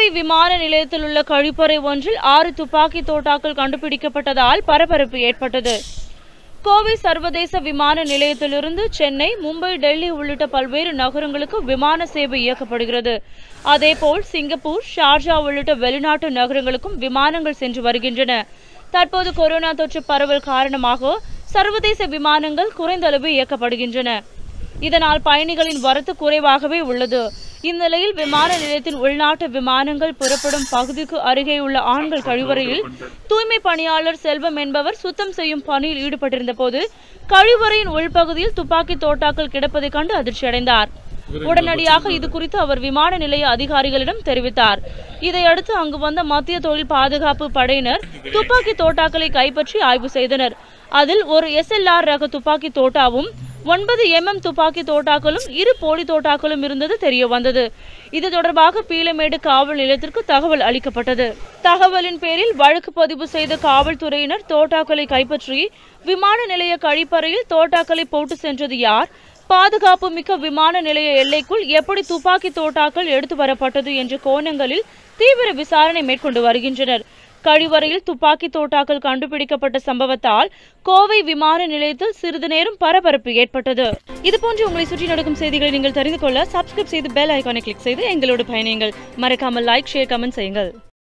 கோவை விமான நிலையத்தில் உள்ள கழிப்பறை ஒன்றில் ஆறு துப்பாக்கி தோட்டாக்கள் கண்டுபிடிக்கப்பட்டதால் பரபரப்பு ஏற்பட்டது கோவை சர்வதேச விமான நிலையத்திலிருந்து சென்னை மும்பை டெல்லி உள்ளிட்ட பல்வேறு நகரங்களுக்கு விமான சேவை இயக்கப்படுகிறது அதேபோல் சிங்கப்பூர் ஷார்ஜா உள்ளிட்ட வெளிநாட்டு நகரங்களுக்கும் விமானங்கள் சென்று வருகின்றன தற்போது கொரோனா தொற்று பரவல் காரணமாக சர்வதேச விமானங்கள் குறைந்த அளவு இயக்கப்படுகின்றன இதனால் பயணிகளின் வரத்து குறைவாகவே உள்ளது இந்நிலையில் விமான நிலையத்தின் உள்நாட்டு விமானங்கள் புறப்படும் பகுதிக்கு அருகே உள்ள ஆண்கள் கழிவறையில் தூய்மை பணியாளர் செல்வம் என்பவர் சுத்தம் செய்யும் பணியில் ஈடுபட்டிருந்த போது கழிவறையின் உள்பகுதியில் துப்பாக்கி தோட்டாக்கள் கிடப்பதைக் கண்டு அதிர்ச்சியடைந்தார் உடனடியாக இது குறித்து அவர் விமான நிலைய அதிகாரிகளிடம் தெரிவித்தார் இதையடுத்து அங்கு வந்த மத்திய தொழில் பாதுகாப்பு படையினர் துப்பாக்கி தோட்டாக்களை கைப்பற்றி ஆய்வு செய்தனர் அதில் ஒரு எஸ்எல்ஆர் ரக துப்பாக்கி தோட்டாவும் ஒன்பது எம்எம் துப்பாக்கி தோட்டாக்களும் இரு போலி தோட்டாக்களும் இருந்தது தெரிய வந்தது இது தொடர்பாக பீளமேடு காவல் நிலையத்திற்கு தகவல் அளிக்கப்பட்டது தகவலின் பேரில் வழக்கு பதிவு செய்த காவல்துறையினர் தோட்டாக்களை கைப்பற்றி விமான நிலைய கழிப்பறையில் தோட்டாக்களை போட்டு சென்றது யார் பாதுகாப்பு மிக்க விமான நிலைய எல்லைக்குள் எப்படி துப்பாக்கி தோட்டாக்கள் எடுத்து வரப்பட்டது என்ற கோணங்களில் தீவிர விசாரணை மேற்கொண்டு வருகின்றனர் கழிவறையில் துப்பாக்கி தோட்டாக்கள் கண்டுபிடிக்கப்பட்ட சம்பவத்தால் கோவை விமான நிலையத்தில் சிறிது நேரம் பரபரப்பு ஏற்பட்டது இதுபோன்று உங்களை சுற்றி நடக்கும் செய்திகளை நீங்கள் தெரிந்து கொள்ள சப்ஸ்கிரைப் செய்து பெல் ஐகானை கிளிக் செய்து எங்களோடு பயணியுங்கள் மறக்காமல் லைக் ஷேர் கமெண்ட் செய்யுங்கள்